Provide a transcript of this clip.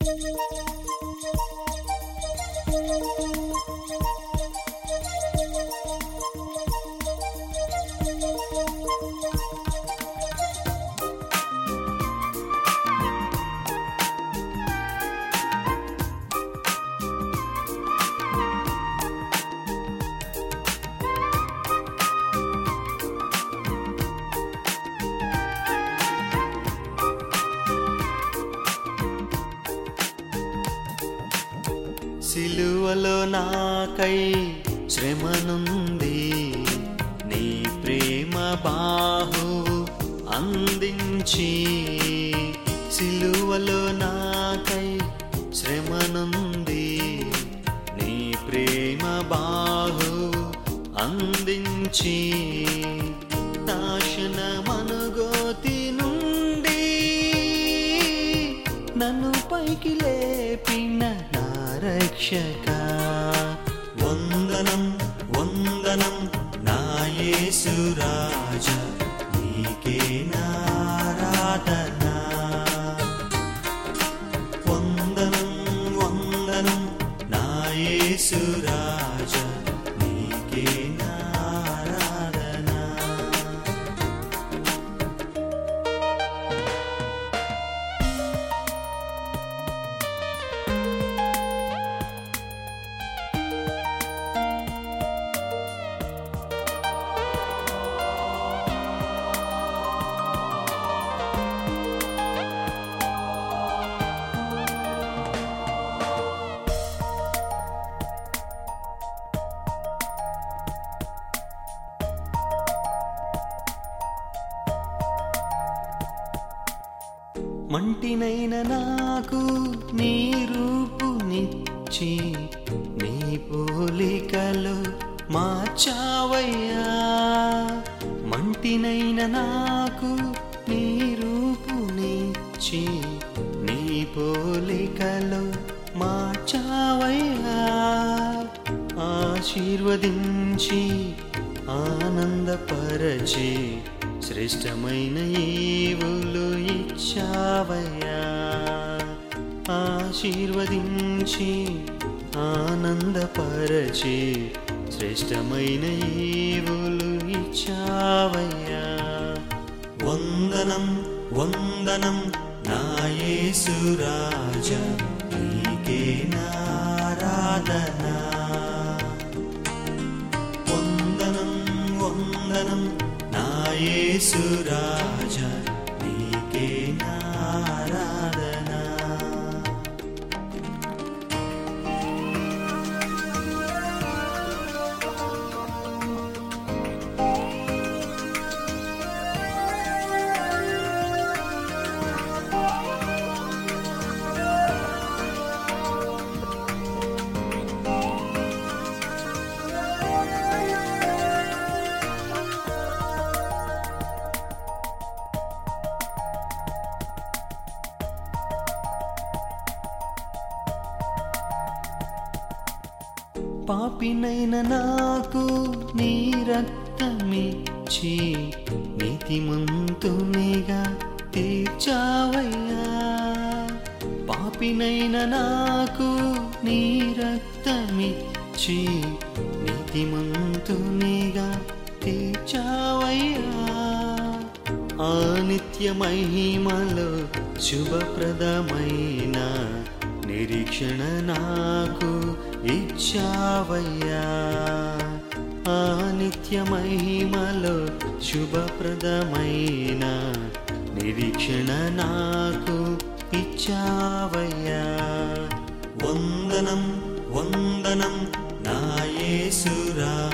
సిలువలో నాకై శ్రమనుంది నీ ప్రేమ బాహు అందించి సిలువలో నాకై శ్రమనుంది నీ ప్రేమ బాహు అందించి నాశన మనుగోతి నుండి నన్ను పైకి లేపిన నా రక్షక వందనం వందనం నా యేసు రాజా నీకే నారాధన వందనం వందనం నా యేసు రాజా నీకే నారాధన మంటినైన నాకు నీ రూపునిచ్చి నీ పోలికలు మార్చావయ్యా మంటినైన నాకు నీ రూపునిచ్చి నీ పోలికలు మార్చావయ్యా ఆశీర్వదించి ఆనందపరచి శ్రేష్టమైన ఈవులు ఇచ్చావయ్యా ఆశీర్వదించి ఆనందపరచి శ్రేష్టమైన ఈవులు ఇచ్చావయ్యా వందనం వందనం నా యేసు రాజా నీకే నారాధన వందనం వందనం నా యేసు రాజా నీకే నారాధన పాపినైన నాకు నీ రక్తమిచ్చి నీతిమంతునిగా తీర్చావయ్యా పాపినైన నాకు నీ రక్తమిచ్చి నీతిమంతునిగా తీర్చావయ్యా ఆ నిత్య మహిమలో శుభప్రదమైన నిరీక్షణ నాకు ఇచ్చావయ్యా ఆ నిత్య మహిమలో శుభప్రదమైన నిరీక్షణ నాకు ఇచ్చావయ్యా వందనం వందనం నా యేసురా